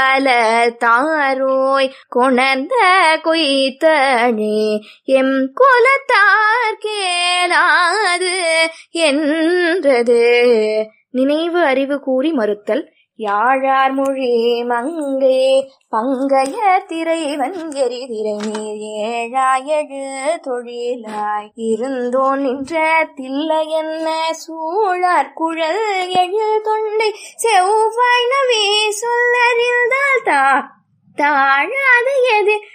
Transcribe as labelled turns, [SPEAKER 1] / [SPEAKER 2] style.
[SPEAKER 1] பல தாரோய் கொணர்ந்த கொய்த்தனே எம் குலத்தார் கேளாது என்றது நினைவு அறிவு கூறி மறுத்தல் யாழார் மொழி மங்கை பங்கைய திரைவன் எரிதிரை நீர் ஏழாயழு தொழிலாய் இருந்தோன் நின்ற தில்லை என்ன சூழார் குழல் எழு தொண்டை செவ்வாய் நவி சொல்லறிந்தால் தா தாழாது எது